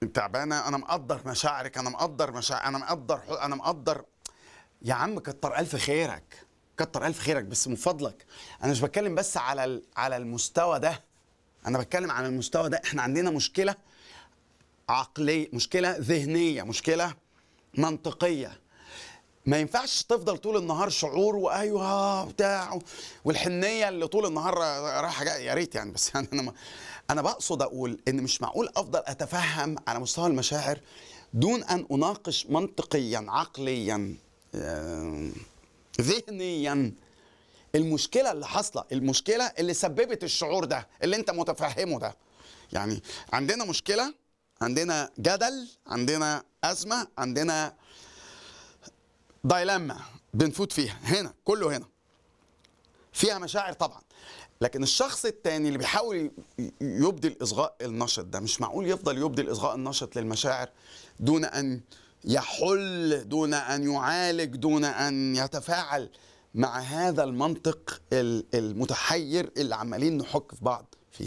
تعبانه انا مقدر مشاعرك انا مقدر مشاعر انا مقدر انا مقدر يا عم كتر الف خيرك كتر الف خيرك بس من فضلك انا مش بتكلم بس على ال- على المستوى ده انا بتكلم على المستوى ده احنا عندنا مشكله عقليه مشكله ذهنيه مشكله منطقيه ما ينفعش تفضل طول النهار شعور وايوه بتاع والحنيه اللي طول النهار رايحه جايه يا ريت يعني بس يعني انا ما انا بقصد اقول ان مش معقول افضل اتفهم على مستوى المشاعر دون ان اناقش منطقيا عقليا آه، ذهنيا المشكله اللي حاصله المشكله اللي سببت الشعور ده اللي انت متفهمه ده يعني عندنا مشكله عندنا جدل عندنا ازمه عندنا دايلاما بنفوت فيها هنا كله هنا فيها مشاعر طبعا لكن الشخص التاني اللي بيحاول ي- يبدي الاصغاء النشط ده مش معقول يفضل يبدي الاصغاء النشط للمشاعر دون ان يحل دون ان يعالج دون ان يتفاعل مع هذا المنطق ال- المتحير اللي عمالين نحك في بعض فيه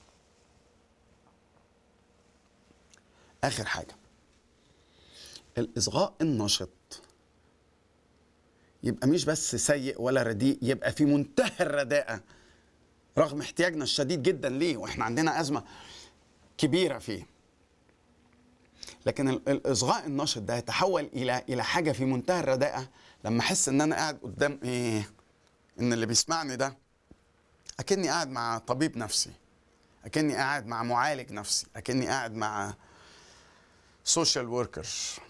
اخر حاجه الاصغاء النشط يبقى مش بس سيء ولا رديء يبقى في منتهى الرداءة رغم احتياجنا الشديد جدا ليه واحنا عندنا أزمة كبيرة فيه لكن ال- الإصغاء النشط ده يتحول إلى إلى حاجة في منتهى الرداءة لما أحس إن أنا قاعد قدام إيه إن اللي بيسمعني ده أكني قاعد مع طبيب نفسي أكني قاعد مع معالج نفسي أكني قاعد مع سوشيال وركر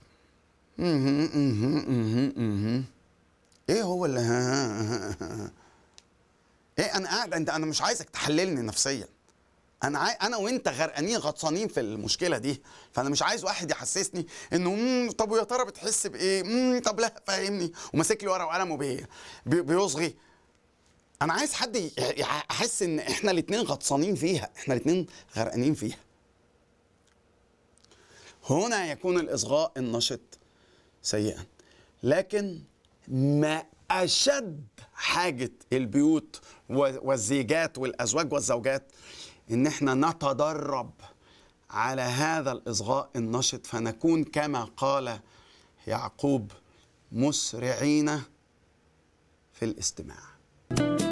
ايه هو اللي ايه انا قاعد انت انا مش عايزك تحللني نفسيا انا عاي... انا وانت غرقانين غطسانين في المشكله دي فانا مش عايز واحد يحسسني انه مم طب ويا ترى بتحس بايه مم طب لا فاهمني وماسك لي ورقه وقلم وبي... بي... بيصغي انا عايز حد ي- يحس ان احنا الاتنين غطسانين فيها احنا الاتنين غرقانين فيها هنا يكون الاصغاء النشط سيئا لكن ما اشد حاجه البيوت و- والزيجات والازواج والزوجات ان احنا نتدرب على هذا الاصغاء النشط فنكون كما قال يعقوب مسرعين في الاستماع